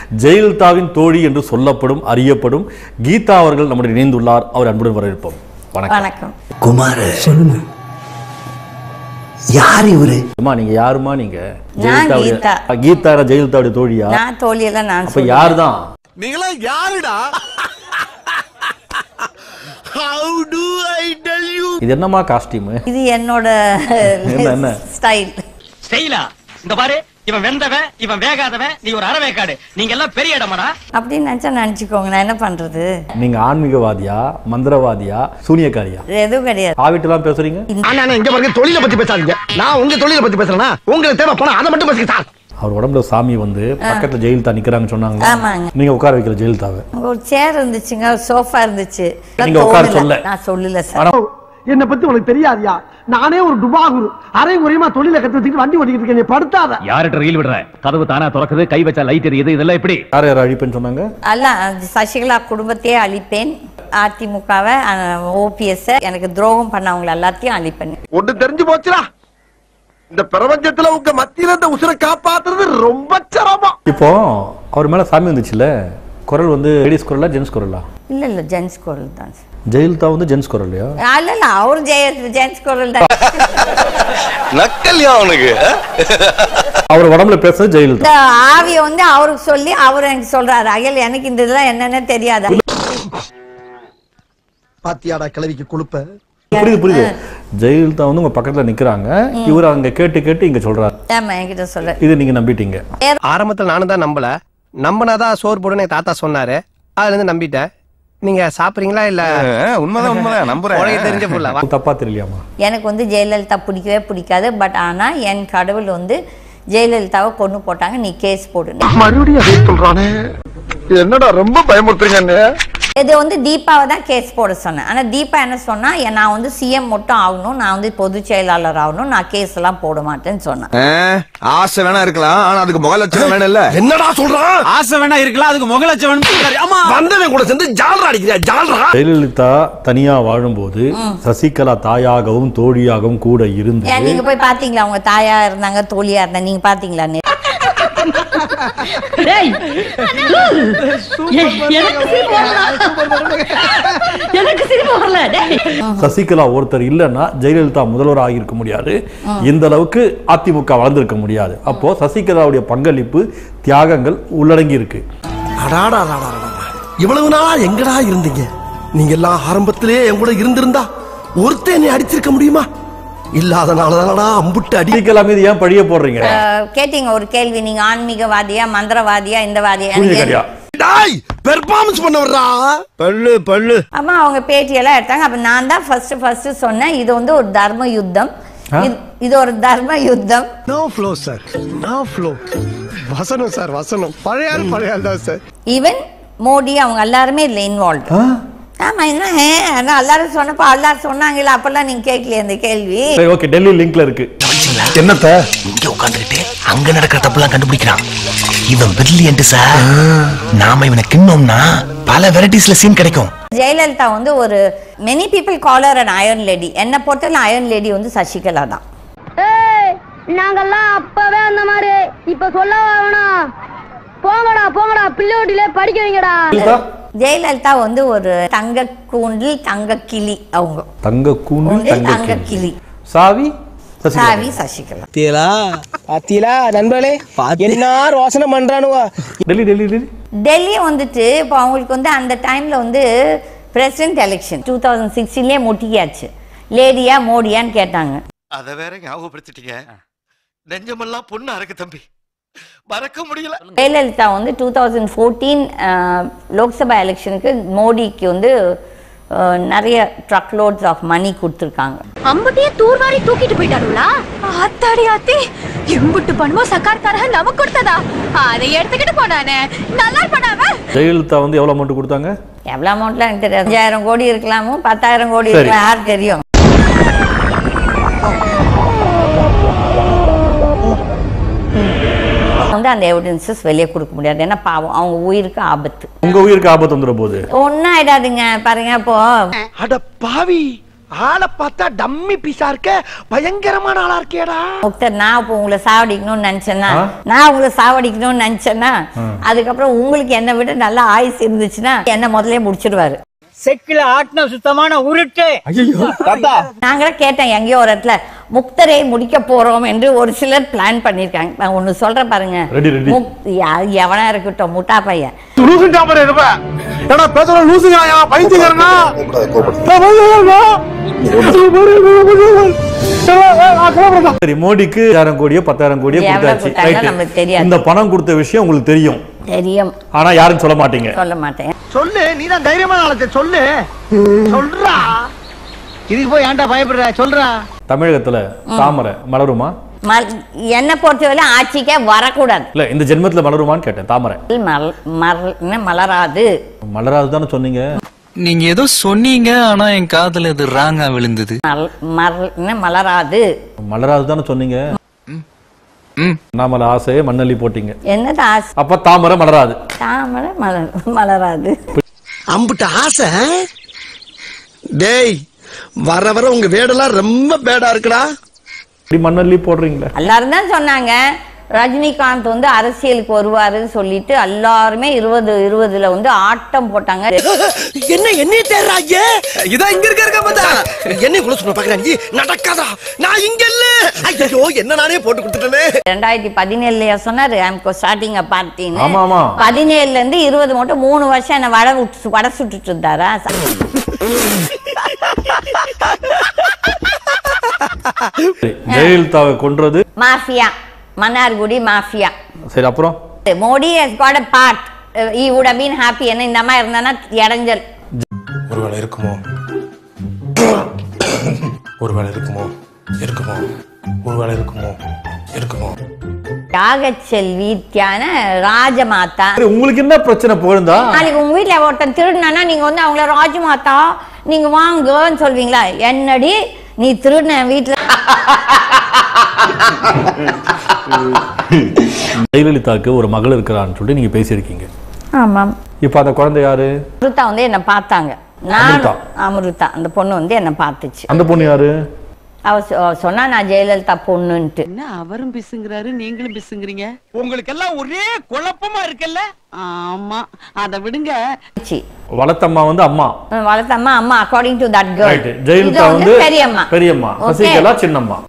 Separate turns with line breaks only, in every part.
ஜெயலலிதாவின் தோழி என்று சொல்லப்படும் அறியப்படும் கீதா அவர்கள் நம்முடைய இணைந்துள்ளார் அவர் அன்புடன் வரவேற்போம் வணக்கம்
வணக்கம்
குமார் சொல்லுங்க யார் இவரு
அம்மா நீங்க யாருமா நீங்க
நான்
ஜெயலலிதாவுடைய-
கீதா.
அ, கீதா ஜெயலலிதாவுடைய தோழியா
நான் தோழியெல்லாம் நான்
அப்ப
சொல்றேன்.
யார் தான்
நீங்களா யாருடா how to I tell you
இது என்னம்மா காஸ்டியூம்
இது என்னோட
என்ன, என்ன?
ஸ்டைல்
ஸ்டைலா இந்த பாரு இவன் வெந்தவன் இவன் வேகாதவன் நீ ஒரு அறவேக்காடு நீங்க எல்லாம் பெரிய இடமாடா
அப்படின்னு நினைச்சா நினைச்சுக்கோங்க நான் என்ன பண்றது
நீங்க ஆன்மீகவாதியா மந்திரவாதியா சூனியக்காரியா
எதுவும் கிடையாது
ஆவிட்டெல்லாம் பேசுறீங்க
அண்ணா அண்ணா, இங்க பாருங்க தொழிலை பத்தி பேசாதீங்க நான் உங்க தொழிலை பத்தி பேசுறேன்னா உங்களுக்கு தேவை போனா அதை மட்டும் பேசுங்க சார்
அவர் உடம்புல சாமி வந்து பக்கத்துல ஜெயலலிதா நிக்கிறாங்கன்னு சொன்னாங்க
ஆமாங்க.
நீங்க உட்கார வைக்கிற ஜெயலலிதாவை
அங்க ஒரு சேர் இருந்துச்சுங்க ஒரு சோஃபா இருந்துச்சு
நீங்க உட்கார
தோணல.
சொல்ல.
நான் சொல்லல சார்
ஆனா
என்ன பத்தி உனக்கு தெரியாதியா நானே ஒரு டுபாகுரு அரை குறையமா தொழில கத்து வச்சுக்கிட்டு வண்டி ஓட்டிக்கிட்டு இருக்கேன் நீ படுத்தாத
யார்கிட்ட ரயில் விடுற கதவு தானா திறக்குது கை வச்சா லைட் எரியுது இதெல்லாம் எப்படி
யார் யார் அழிப்பேன்னு சொன்னாங்க
அல்ல அந்த சசிகலா குடும்பத்தையே அழிப்பேன் அதிமுகவை ஓபிஎஸ் எனக்கு துரோகம் பண்ணவங்க எல்லாத்தையும் அழிப்பேன்
ஒண்ணு தெரிஞ்சு போச்சுடா இந்த பிரபஞ்சத்துல உங்க மத்தியில இந்த உசுரை காப்பாத்துறது ரொம்ப சிரமம்
இப்போ அவர் மேல சாமி வந்துச்சுல்ல குரல் வந்து லேடிஸ் குரலா ஜென்ஸ் குரலா
இல்ல இல்ல ஜென்ஸ் குரல் தான் சார்
ஜெயலலிதா வந்து ஜென்ஸ் குரல்லையா
அல்ல இல்ல அவர் ஜெய ஜென்ஸ் குரல் தான்
நக்கல்யா அவனுக்கு
அவர் உடம்புல பேசுறது ஜெயலலிதா
இந்த ஆவிய வந்து அவருக்கு சொல்லி அவர் எனக்கு சொல்றாரு அயல் எனக்கு இந்த இதெல்லாம் என்னன்னு தெரியாது
பாத்தியாடா கிளவிக்கு கொழுப்ப
புரியுது புரியுது ஜெயலலிதா வந்து உங்க பக்கத்துல நிக்கிறாங்க இவர் அங்க கேட்டு கேட்டு இங்க சொல்றாரு
ஆமா என்கிட்ட சொல்ற
இது நீங்க நம்பிட்டீங்க
ஆரம்பத்தில் நானும் தான் நம்பல நம்பினாதான் சோறு போடுன்னு எங்க தாத்தா சொன்னாரு அதுல இருந்து நம்பிட்டேன் நீங்க சாப்பிடுறீங்களா இல்ல
உண்மைதான் உண்மைதான் நம்புறேன்
உலக தெரிஞ்ச புள்ள வா.
தப்பா தெரியலையாமா
எனக்கு வந்து ஜெயலலிதா பிடிக்கவே பிடிக்காது பட் ஆனா என் கடவுள் வந்து ஜெயலலிதாவை கொண்டு போட்டாங்க நீ கேஸ் போடு
மறுபடியும் அதே சொல்றானே என்னடா ரொம்ப பயமுறுத்துறீங்க
இது வந்து தீபாவை தான் கேஸ் போட சொன்னேன் ஆனா தீபா என்ன சொன்னா "எ- நான் வந்து சிஎம் மட்டும் ஆகணும் நான் வந்து பொதுச் செயலாளர் ஆகணும் நான் கேஸ் எல்லாம் போட மாட்டேன்னு சொன்னேன்
ஆசை வேணா இருக்கலாம் ஆனா அதுக்கு முகலட்சணம் வேணும் இல்ல
என்னடா சொல்றான்
ஆசை வேணா இருக்கலாம் அதுக்கு முகலட்சவன் ஆமா
வந்தவன் கூட சேர்ந்து ஜால்ரா அடிக்கிறியா ஜால்ரா
ஜெயலலிதா தனியா வாழும்போது சசிகலா தாயாகவும் தோழியாகவும் கூட இருந்து
ஏன் நீங்க போய் பாத்தீங்களா அவங்க தாயா இருந்தாங்க தோழியா இருந்தாங்க நீங்க பாத்தீங்களா நே-
சசிகலா ஒருத்தர் இல்லைன்னா ஜெயலலிதா முதல்வர் ஆகியிருக்க முடியாது இந்த அளவுக்கு அதிமுக வளர்ந்திருக்க முடியாது அப்போ சசிகலாவுடைய பங்களிப்பு தியாகங்கள் உள்ளடங்கி இருக்கு
அடாடா இவ்வளவு நாளா எங்கடா இருந்தீங்க நீங்க எல்லாம் ஆரம்பத்திலே என் கூட இருந்திருந்தா ஒருத்தன் என்னை அடிச்சிருக்க முடியுமா இல்லாதனாலதானடா அம்புட்டு அடி
சசிகலா மீது ஏன் பழிய போடுறீங்க
அஹ், கேட்டீங்க ஒரு கேள்வி நீங்க ஆன்மீகவாதியா மந்திரவாதியா இந்த வாதியா
சூனியக்காரியா
டாய் பெர்ஃபார்மன்ஸ் பண்ண வர்றா
பல்லு பல்லு
அம்மா அவங்க பேட்டியெல்லாம் எடுத்தாங்க அப்ப நான் தான் ஃபர்ஸ்ட் ஃபர்ஸ்ட் சொன்னேன் இது வந்து ஒரு தர்ம யுத்தம் இது- இது ஒரு தர்ம யுத்தம்
no flow sir no flow வசனம் சார் வசனம் பழைய ஆள் பழைய ஆள் தான் சார்
ஈவன் மோடி அவங்க எல்லாருமே இதுல இன்வால்வ்
ஆ?
ஆமா என்ன ஏ, அதான் எல்லாரும் சொன்னப்போ எல்லாரும் சொன்னாங்கல்ல அப்பெல்லாம் நீங்க கேட்கலையே அந்த கேள்வி
சரி ஓகே டெல்லி லிங்க்ல இருக்கு
என்னத்த
இங்க உட்காந்துக்கிட்டு அங்க நடக்கிற தப்புலாம் கண்டுபிடிக்கிறான் இவன் பிரில்லியன்ட் சார் நாம இவனை கிண்ணோம்னா பல வெரைட்டிஸ்ல சீன் கிடைக்கும்
ஜெயலலிதா வந்து ஒரு many people call her and iron lady என்னை பொறுத்தவரை அயர்ன் லேடி வந்து சசிகலா தான்
ஏய் நாங்கெல்லாம் அப்பவே அந்த மாதிரி இப்ப சொல்ல வேணாம் போங்கடா போங்கடா பிள்ளையோட்டிலே படிக்க வைங்கடா
ஜெயலலிதா
ஜெயலலிதா வந்து ஒரு தங்க கூண்டில் தங்க கிளி அவங்க
தங்க கூண்டு
கூண்டில்
தங்க
தங்க
கிளி
கிளி
சாவி சசிகலா
சாவி சசிகலா
பாத்தீங்களா பாத்தீங்களா நண்பர்களே என்ன ரோசனை பண்றானுவா
டெல்லி டெல்லி டெல்லி
டெல்லி வந்துட்டு இப்போ அவங்களுக்கு வந்து அந்த டைம்ல வந்து பிரசிடென்ட் எலெக்ஷன் டூ தௌசண்ட் சிக்ஸ்டீன்லேயே முட்டியாச்சு லேடியா மோடியான்னு கேட்டாங்க
அத வேற ஞாபகப்படுத்திட்டீங்க நெஞ்சமெல்லாம் பொண்ணு அறக்கு தம்பி மறக்க முடியல
ஜெயலலிதா வந்து டூ தௌசண்ட் ஃபோர்டீன் லோக்சபா எலெக்ஷனுக்கு மோடிக்கு வந்து அஹ், நிறைய ட்ரக் லோட்ஸ் ஆஃப் மணி கொடுத்துருக்காங்க
அம்புட்டியே தூர்வாரி தூக்கிட்டு போயிட்டாருங்களா ஆத்தாடி ஆத்தி எம்புட்டு பணமோ சக்கார்காரக நமக்கு கொடுத்ததா அதை எடுத்துக்கிட்டு போனானே நல்லா பண்ணாம
ஜெயலலிதா வந்து எவ்வளவு அமௌண்ட் கொடுத்தாங்க
எவ்வளோ அமௌண்ட்லாம் எனக்கு தெரியாது அஞ்சாயிரம் கோடி இருக்கலாமோ பத்தாயிரம் கோடி
சரி.
இருக்கலாம் யார் தெரியும் வந்து அந்த எவிடன்சஸ் வெளியே கொடுக்க முடியாது ஏன்னா பாவம் அவங்க உயிருக்கு ஆபத்து
உங்க உயிருக்கு ஆபத்து வந்துட போகுது
ஒன்றும் ஆயிடாதுங்க பாருங்க இப்போ
அட பாவி ஆளை பார்த்தா டம்மி பீஸா இருக்க பயங்கரமான ஆளா இருக்கேடா
டாக்டர் நான் இப்போ உங்களை சாவடிக்கணும்னு நினைச்சேன்னா
ஆ?
நான் உங்களை சாவடிக்கணும்னு நினைச்சேன்னா அதுக்கப்புறம் உங்களுக்கு என்னை விட நல்ல ஆயுஸ் இருந்துச்சுன்னா என்ன முதல்ல முடிச்சிடுவாரு
செக்கில ஆட்டின சுத்தமான உருட்டு
நாங்களே கேட்டேன் எங்கேயோ ஒரு இடத்துல முக்தரை முடிக்க போறோம் என்று ஒரு சிலர் பிளான் பண்ணிருக்காங்க நான் ஒண்ணு சொல்றேன் பாருங்க
Ready, ready.
முக்- யா- எவனா இருக்கட்டும் முட்டா பையன்
லூசுங்கா பாரு இருப்ப ஏடா பேசுற லூசுங்கா பைத்தியக்காரனா
சரி மோடிக்கு ஆயிரம் கோடியோ பத்தாயிரம் கோடியோ
எவ்வளவு
கொடுத்தாச்சு
கொடுத்தாங்க
ரைட்டு
நமக்கு தெரியாது.
இந்த பணம் கொடுத்த விஷயம் உங்களுக்கு தெரியும்
தெரியும்
ஆனா யாரும் சொல்ல மாட்டீங்க
சொல்ல மாட்டேன்
சொல்லு நீ தான் தைரியமான ஆளத்தை சொல்லு சொல்றா
இதுக்கு போய் ஏன்டா பயப்படுற சொல்றா
தமிழகத்துல தாமரை மலருமா
மல்- என்னை பொறுத்தவரை ஆட்சிக்கே வரக்கூடாது
இல்ல இந்த ஜென்மத்துல மலருமான்னு கேட்டேன் தாமரை
மல்- மர- என்ன மலராது
மலராது தானே சொன்னீங்க
நீங்க ஏதோ சொன்னீங்க ஆனா என் காதுல இது ராங்கா விழுந்தது
மல்- மர- என்ன மலராது
மலராது தானே சொன்னீங்க நாமல ஆசையை மண்ணள்ளி போட்டீங்க
என்னது ஆசை
அப்ப தாமரை மலராது
தாமரை மலர் மலராது
அம்புட்ட ஆசை டேய் வர வர உங்க வேடெல்லாம் ரொம்ப பேடா இருக்குடா
இப்படி மண்ணள்ளி போடுறீங்களே
எல்லாரும் தான் சொன்னாங்க ரஜினிகாந்த் வந்து அரசியலுக்கு வருவாருன்னு சொல்லிட்டு எல்லாருமே இருபது இருபதுல வந்து ஆட்டம் போட்டாங்க
என்ன என்னைய தேடுறாங்க இதான் இங்க இருக்க இருக்க பார்த்தா என்னைய குள்ள சொல்ல பாக்குறாங்க நடக்காதா நான் இங்க இல்ல ஐயோ என்ன நானே போட்டு கொடுத்துட்டேனே
ரெண்டாயிரத்தி பதினேழுலயா சொன்னாரு ஐம் ஸ்டார்டிங் அ பார்ட்டின்னு
ஆமா, ஆமா.
பதினேழுல இருந்து இருபது மட்டும் மூணு வருஷம் என்ன வடை விட்டு வடை சுட்டுட்டு இருந்தாரா
சரி, ஜெயலலிதாவை கொன்றது
மாஃபியா மன்னார்குடி மாஃபியா
சரி அப்புறம்
Modi has got a part Uh, he would have been happy என்ன இந்த மாதிரி இருந்தானா இடைஞ்சல்
ஒருவேளை இருக்குமோ ஒருவேளை இருக்குமோ இருக்குமோ ஒருவேளை இருக்குமோ இருக்குமோ
யாகச்செல்வி தியான ராஜமாதா
சரி, உங்களுக்கு என்ன பிரச்சனை போயிருந்தா
நாளைக்கு உங்க வீட்ல ஒருத்தன் திருடினா நீங்க வந்து அவங்கள ராஜமாதா நீங்க வாங்கன்னு சொல்வீங்களா என்னடி நீ திருடின வீட்டுல
ஜெயலலிதாவுக்கு ஒரு மகள் இருக்கிறான்னு சொல்லிட்டு நீங்க பேசியிருக்கீங்க
ஆமாம்
இப்ப அந்த குழந்தை யாரு
அமிர்தா வந்து என்ன பார்த்தாங்க நான்
அமிர்தா.
அமிர்தா அந்த பொண்ணு வந்து என்ன பார்த்துச்சு
அந்த பொண்ணு யாரு
அவ சொ- அவ சொன்னா நான் ஜெயலலிதா பொண்ணுன்ட்டு
அவரும் பிசுங்கிறாரு நீங்களும் பிசுங்கிறீங்க
உங்களுக்கு எல்லாம் ஒரே குழப்பமா இருக்குல்ல
ஆமா அத விடுங்க
சி.
வளர்த்தம்மா வந்து அம்மா
வளர்த்தம்மா அம்மா according to that girl
right Jayalalithaa வந்து
பெரியம்மா
பெரியம்மா
Okay.
சசிகலா சின்னம்மா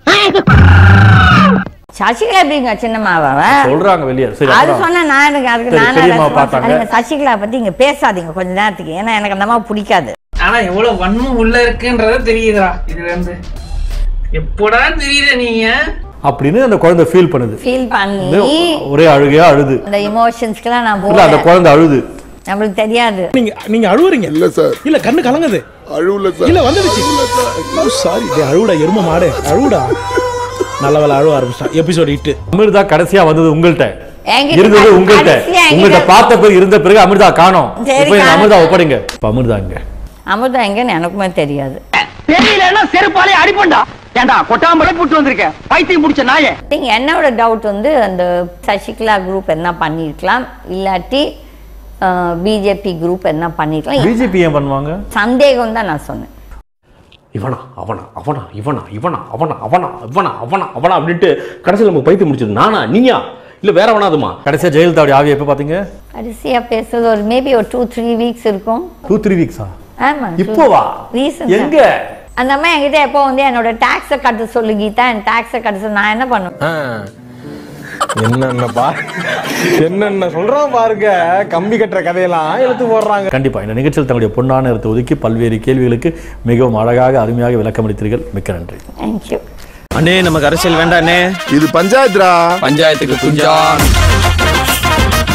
சசிகலா எப்படிங்க சின்னம்மாவா அவ?
சொல்றாங்க வெளியே சரி
அது
அப்புறம்
சொன்னா நான் எனக்கு அதுக்கு
சரி,
நானே
பெரியம்மா
response-
பார்த்தாங்க.
நீங்க சசிகலா பத்தி இங்க பேசாதீங்க கொஞ்ச நேரத்துக்கு ஏன்னா எனக்கு அந்த அம்மா பிடிக்காது
ஆனா எவ்வளவு வன்மம் உள்ள இருக்குன்றத தெரியுதுடா இதுல இருந்து எப்படா தெரியுத நீங்க
அப்படின்னு அந்த குழந்தை ஃபீல் பண்ணுது
ஃபீல் பண்ணி
வந்து ஒரே அழுகையா அழுது
அந்த இமோஷன்ஸ்க்குலாம் நான்
இல்ல அந்த
போகல
குழந்தை அழுது
நம்மளுக்கு தெரியாது
நீங்க நீங்க அழுவுறீங்க இல்ல சார் இல்ல கண்ணு கலங்குது அழுவல சார் இல்ல வந்துடுச்சு சாரி அழுவுடா எரும மாடு அழுவுடா நல்ல வேலை அழுவ ஆரம்பிச்சிட்டான் எபிசோட் இட்டு
அமிர்தா கடைசியா வந்தது உங்கள்ட்ட
என்கிட்ட
இருந்தது
கடைசியா
உங்கள்ட்ட
என்கிட்ட-
உங்கள்ட்ட பார்த்த பிறகு இருந்த பிறகு அமிர்தா காணோம்
சரி,
இப்போ இந்த
காணோம்.
அமிர்தா ஒப்படைங்க இப்ப அமிர்தா இங்க
அமிர்தா எங்கன்னு எனக்குமே தெரியாது
தெரியலன்னா செருப்பாலே அடிப்பண்டா ஏண்டா கொட்டாம்பளை புட்டு வந்திருக்க பைத்தியம் முடிச்ச நாயே
திங்க் என்னோட டவுட் வந்து அந்த சசிகலா குரூப் என்ன பண்ணிருக்கலாம் இல்லாட்டி பிஜேபி குரூப் என்ன பண்ணிருக்கலாம்
பிஜேபி ஏன் பண்ணுவாங்க
சந்தேகம் தான் நான் சொன்னேன்
இவனா அவனா அவனா இவனா இவனா அவனா அவனா இவனா அவனா அவனா அப்படின்ட்டு கடைசியில் நமக்கு பைத்தியம் முடிச்சது நானா நீயா இல்ல வேற வேணாதுமா
கடைசியா ஜெயலலிதாவுடைய ஆவியை எப்ப பாத்தீங்க
கடைசியா பேசுறது ஒரு மேபி ஒரு டூ த்ரீ வீக்ஸ் இருக்கும்
டூ த்ரீ வீக்ஸா
ஆமா
இப்போவா?
ரீசன்
எங்க?
அந்த அம்மா என்கிட்ட எப்போ வந்து என்னோட டாக்ஸை கட்ட சொல்லு கீதா என் டாக்ஸை கட்ட சொல்லு நான் என்ன பண்ணுவேன்
என்னென்ன பா என்னென்ன சொல்றோம் பாருங்க கம்பி கட்டுற கதையெல்லாம் எடுத்து போடுறாங்க
கண்டிப்பா இந்த நிகழ்ச்சியில் தங்களுடைய பொன்னான நேரத்தை ஒதுக்கி பல்வேறு கேள்விகளுக்கு மிகவும் அழகாக அருமையாக விளக்கமளித்தீர்கள் மிக்க நன்றி
தேங்க்யூ
அண்ணே நமக்கு அரசியல் வேண்டாண்ணே
இது பஞ்சாயத்துடா
பஞ்சாயத்துக்கு குஞ்சா